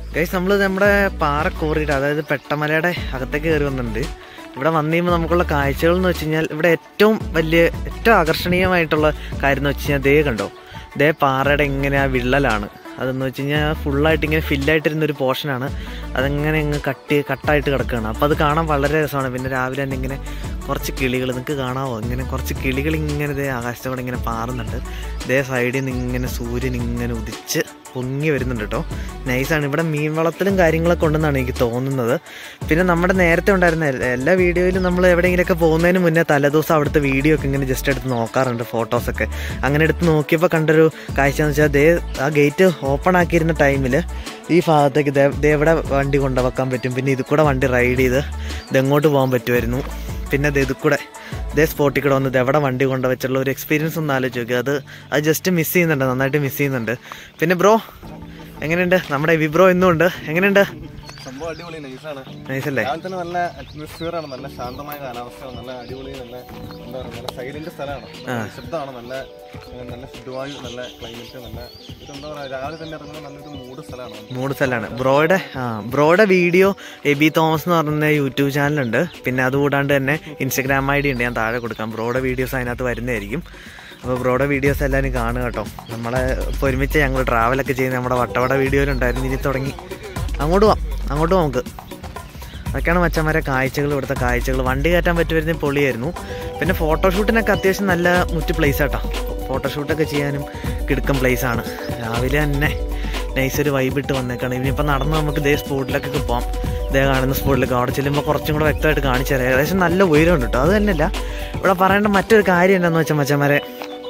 guys നമ്മൾ നമ്മുടെ പാറ കോറിയിട്ട് അതായത് പെട്ടമലയുടെ അകത്തേക്ക് കയറി വന്നിട്ടുണ്ട് ഇവിടെ വന്നു കഴിയുമ്പോൾ നമുക്കുള്ള കാഴ്ചകൾ എന്ന് വെച്ച് കഴിഞ്ഞാൽ ഇവിടെ ഏറ്റവും വലിയ ഏറ്റവും ആകർഷണീയമായിട്ടുള്ള കാര്യം എന്ന് വെച്ച് കഴിഞ്ഞാൽ ദേ കണ്ടോ ദേ പാറയുടെ ഇങ്ങനെ ആ വിള്ളലാണ് അതെന്ന് വെച്ച് കഴിഞ്ഞാൽ ഫുള്ളായിട്ട് ഇങ്ങനെ ഫില്ലായിട്ടിരുന്ന ഒരു പോർഷനാണ് അതങ്ങനെ ഇങ്ങ് കട്ടി കട്ടായിട്ട് കിടക്കുകയാണ് അപ്പോൾ അത് കാണാൻ വളരെ രസമാണ് പിന്നെ രാവിലെ തന്നെ ഇങ്ങനെ കുറച്ച് കിളികൾ നിങ്ങൾക്ക് കാണാമോ ഇങ്ങനെ കുറച്ച് കിളികൾ ഇങ്ങനെ ദേ ആകാശത്തോടെ ഇങ്ങനെ പാറുന്നുണ്ട് ദേ സൈഡിൽ നിന്ന് ഇങ്ങനെ സൂര്യൻ ഇങ്ങനെ ഉദിച്ച് പൊങ്ങി വരുന്നുണ്ട് കേട്ടോ നൈസാണ് ഇവിടെ മീൻ വളത്തിലും കാര്യങ്ങളൊക്കെ ഉണ്ടെന്നാണ് എനിക്ക് തോന്നുന്നത് പിന്നെ നമ്മുടെ നേരത്തെ ഉണ്ടായിരുന്ന എ- എല്ലാ വീഡിയോയിലും നമ്മൾ എവിടെയെങ്കിലുമൊക്കെ പോകുന്നതിന് മുന്നേ തലേദിവസം അവിടുത്തെ വീഡിയോ ഒക്കെ ഇങ്ങനെ ജസ്റ്റ് എടുത്ത് നോക്കാറുണ്ട് ഫോട്ടോസൊക്കെ അങ്ങനെ എടുത്ത് നോക്കിയപ്പോൾ കണ്ടൊരു കാഴ്ച എന്ന് വെച്ചാൽ ദേ ആ ഗേറ്റ് ഓപ്പൺ ആക്കിയിരുന്ന ടൈമിൽ ഈ ഭാഗത്തേക്ക് ദേ ദേ എവിടെ വണ്ടി കൊണ്ടുവെക്കാൻ പറ്റും പിന്നെ ഇത് കൂടെ വണ്ടി റൈഡ് ചെയ്ത് ഇതെങ്ങോട്ട് പോകാൻ പറ്റുമായിരുന്നു പിന്നെ ദേ ഇത് കൂടെ ഇതേ സ്പോട്ടിൽ കൂടെ വന്നത് എവിടെ വണ്ടി കൊണ്ടുവച്ചുള്ള ഒരു എക്സ്പീരിയൻസ് ഒന്ന് ആലോചിച്ച് നോക്കുക അത് അത് ജസ്റ്റ് മിസ് ചെയ്യുന്നുണ്ട് നന്നായിട്ട് മിസ് ചെയ്യുന്നുണ്ട് പിന്നെ ബ്രോ എങ്ങനെയുണ്ട് നമ്മുടെ വിബ്രോ ഇന്നും ഉണ്ട് എങ്ങനെയുണ്ട് സംഭവം അടിപൊളി നൈസാണ് നൈസല്ലേ രാവിലെ തന്നെ നല്ല അറ്റ്മോസ്ഫിയർ ആണ് നല്ല ശാന്തമായ കാലാവസ്ഥ നല്ല അടിപൊളി നല്ല എന്താ പറയുക നല്ല സൈലന്റ് സ്ഥലമാണ് ശബ്ദമാണ് നല്ല ഏഹ്, നല്ല ശുദ്ധവായു നല്ല ക്ലൈമറ്റ് നല്ല ഇതെന്താ പറയുക രാവിലെ തന്നെ ഇറങ്ങുന്ന നല്ലൊരു മൂഡ് സ്ഥലമാണ് മൂന്ന് സ്ഥലമാണ് ബ്രോയുടെ ആ ബ്രോയുടെ വീഡിയോ എബി തോമസ് എന്ന് പറയുന്ന യൂട്യൂബ് ചാനലുണ്ട് പിന്നെ അതുകൂടാണ്ട് തന്നെ ഇൻസ്റ്റഗ്രാം ഐ ഡി ഉണ്ട് ഞാൻ താഴെ കൊടുക്കാം ബ്രോയുടെ വീഡിയോസ് അതിനകത്ത് വരുന്നതായിരിക്കും അപ്പോൾ ബ്രോയുടെ വീഡിയോസ് എല്ലാവരും കാണുക കേട്ടോ നമ്മളെ ഇപ്പൊ ഒരുമിച്ച് ഞങ്ങൾ ട്രാവലൊക്കെ ചെയ്യുന്ന നമ്മുടെ വട്ടവട വീഡിയോയിലുണ്ടായിരുന്നു ഇനി തുടങ്ങി അങ്ങോട്ട് പോവാം അങ്ങോട്ട് പോവാം നമുക്ക് അതൊക്കെയാണ് മച്ചന്മാരെ കാഴ്ചകൾ ഇവിടുത്തെ കാഴ്ചകൾ വണ്ടി കയറ്റാൻ പറ്റുമായിരുന്ന പൊളിയായിരുന്നു പിന്നെ ഫോട്ടോഷൂട്ടിനൊക്കെ അത്യാവശ്യം നല്ല മുറ്റ് പ്ലേസ് ആട്ടോ ഫോട്ടോഷൂട്ടൊക്കെ ചെയ്യാനും കിടുക്കം place ആണ് രാവിലെ തന്നെ നൈസ് ഒരു വൈബ് ഇട്ട് വന്നേക്കാണ് ഇനിയിപ്പോൾ നടന്ന് നമുക്ക് ഇതേ സ്പോട്ടിലൊക്കെ പോകാം ഇതേ കാണുന്ന സ്പോട്ടിലേക്ക് അവിടെ ചെല്ലുമ്പോൾ കുറച്ചും കൂടെ വ്യക്തമായിട്ട് കാണിച്ചു തരാം ഏകദേശം നല്ല ഉയരമുണ്ട് കേട്ടോ അത് തന്നെയല്ല ഇവിടെ പറയേണ്ട മറ്റൊരു കാര്യം എന്താണെന്ന് വെച്ചാൽ മച്ചന്മാരെ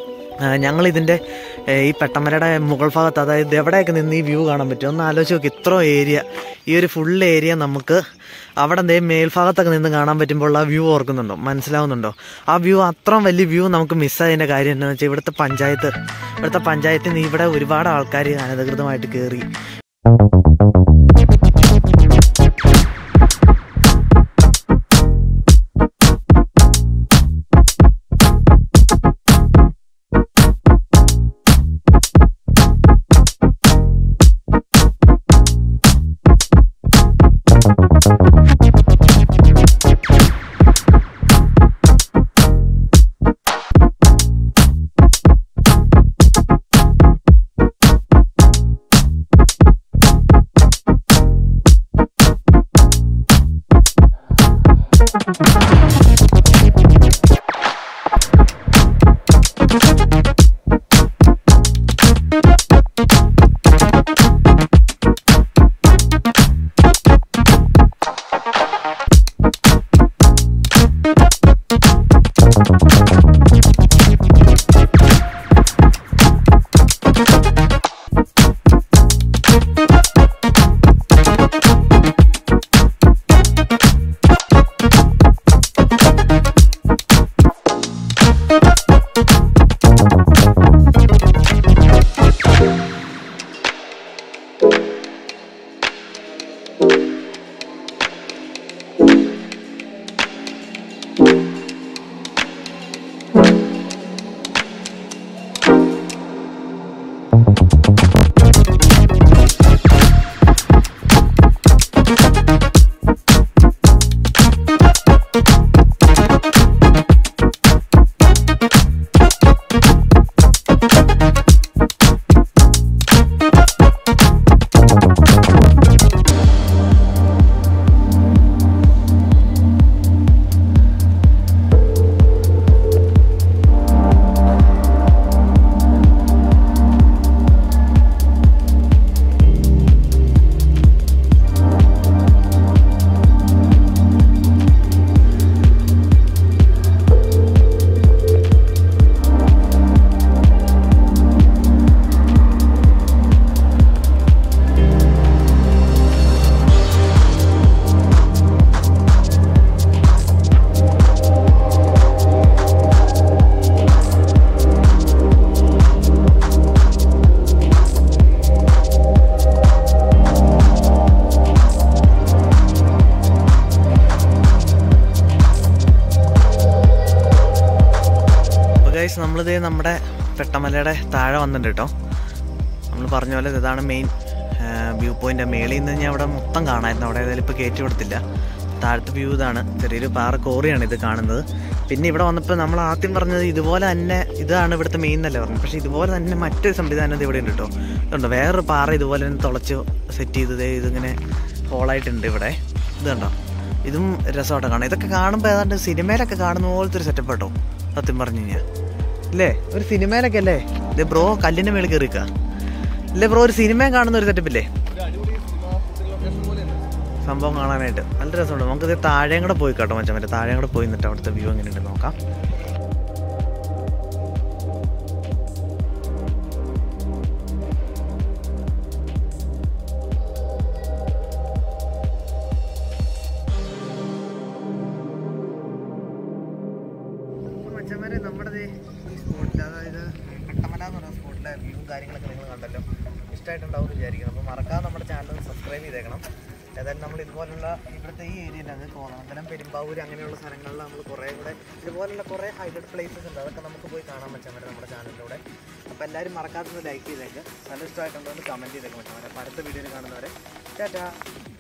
ഞങ്ങൾ ഇതിൻ്റെ ഈ പെട്ടമലയുടെ മുകൾ ഭാഗത്ത് അതായത് എവിടെയൊക്കെ നിന്ന് ഈ വ്യൂ കാണാൻ പറ്റും ഒന്ന് ആലോചിച്ച് നോക്കി ഇത്ര ഏരിയ ഈ ഒരു ഫുൾ ഏരിയ നമുക്ക് അവിടെ എന്തേ മേൽഭാഗത്തൊക്കെ നിന്ന് കാണാൻ പറ്റുമ്പോൾ ആ വ്യൂ ഓർക്കുന്നുണ്ടോ മനസ്സിലാവുന്നുണ്ടോ ആ വ്യൂ അത്രയും വലിയ വ്യൂ നമുക്ക് മിസ്സായതിൻ്റെ കാര്യം എന്താണെന്ന് വെച്ചാൽ ഇവിടുത്തെ പഞ്ചായത്ത് ഇവിടുത്തെ പഞ്ചായത്തിൽ നിന്ന് ഇവിടെ ഒരുപാട് ആൾക്കാർ അനധികൃതമായിട്ട് കയറി ഗൈസ് നമ്മളിത് നമ്മുടെ പെട്ടമലയുടെ താഴെ വന്നിട്ടുണ്ട് കേട്ടോ നമ്മൾ പറഞ്ഞ പോലെ ഇതാണ് മെയിൻ വ്യൂ പോയിന്റ് മേളിൽ നിന്ന് ഞാൻ അവിടെ മൊത്തം കാണാമായിരുന്നു അവിടെ ഏതായാലും ഇപ്പോൾ കയറ്റി കൊടുത്തില്ല താഴത്തെ വ്യൂ ഇതാണ് ചെറിയൊരു പാറ കോറിയാണ് ഇത് കാണുന്നത് പിന്നെ ഇവിടെ വന്നപ്പോൾ നമ്മൾ ആദ്യം പറഞ്ഞത് ഇതുപോലെ തന്നെ ഇതാണ് ഇവിടുത്തെ മെയിൻ എന്നല്ലേ പറഞ്ഞത് പക്ഷേ ഇതുപോലെ തന്നെ മറ്റൊരു സംവിധാനം ഇത് ഇവിടെ ഉണ്ട് കേട്ടോ ഇതുണ്ടോ വേറൊരു പാറ ഇതുപോലെ തന്നെ തുളച്ച് സെറ്റ് ചെയ്ത് ദേ ഇതിങ്ങനെ ഹോളായിട്ടുണ്ട് ഇവിടെ ഇത് കണ്ടോ ഇതും രസമായിട്ട് കാണാം ഇതൊക്കെ കാണുമ്പോൾ ഏതാണ്ട് സിനിമയിലൊക്കെ കാണുന്ന പോലത്തെ ഒരു സെറ്റപ്പ് കേട്ടോ സത്യം പറഞ്ഞു കഴിഞ്ഞാൽ അല്ലേ ഒരു സിനിമയിലൊക്കെ അല്ലേ ഇത് ബ്രോ കല്ലിൻ്റെ മേളിൽ കയറിക്കുക അല്ലേ ബ്രോ ഒരു സിനിമ കാണുന്ന ഒരു സെറ്റപ്പ് ഇല്ലേ ഒരു അടിപൊളി സിനിമ ലൊക്കേഷൻ പോലെയാണ് സംഭവം കാണാനായിട്ട് നല്ല രസമുണ്ട് നമുക്കിത് താഴെയും കൂടെ പോയി കേട്ടോ മച്ചാൻ മറ്റേ താഴെയും കൂടെ പോയി നിന്നിട്ട് അവിടുത്തെ വ്യൂ എങ്ങനെയുണ്ട് നോക്കാം മച്ചന്മാരെ നമ്മുടെ ദേ ഈ സ്പോട്ടിൽ അതായത് കട്ടമല എന്ന് പറയുന്ന സ്പോട്ടിലെ വ്യൂ കാര്യങ്ങളൊക്കെ നിങ്ങൾ കണ്ടല്ലോ ഇഷ്ടമായിട്ടുണ്ടാവും എന്ന് വിചാരിക്കണം അപ്പോൾ മറക്കാതെ നമ്മുടെ ചാനൽ സബ്സ്ക്രൈബ് ചെയ്തേക്കണം ഏതായാലും നമ്മൾ ഇതുപോലുള്ള ഇവിടുത്തെ ഈ ഏരിയയിലാണ് കോതമംഗലം പെരുമ്പാവൂർ അങ്ങനെയുള്ള സ്ഥലങ്ങളിൽ നമ്മൾ കുറേ കൂടെ ഇതുപോലുള്ള കുറേ ഹൈലൈറ്റ് പ്ലേസസ് ഉണ്ട് അതൊക്കെ നമുക്ക് പോയി കാണാൻ പറ്റാൻ പറ്റും നമ്മുടെ ചാനലിലൂടെ അപ്പോൾ എല്ലാവരും മറക്കാതെ ലൈക്ക് ചെയ്തേക്ക് നല്ല ഇഷ്ടമായിട്ടുണ്ടോ എന്ന് കമൻറ്റ് ചെയ്തേക്കാം പറ്റാൻ അപ്പോൾ അടുത്ത വീഡിയോയിൽ കാണുന്നവരെ ടാറ്റാ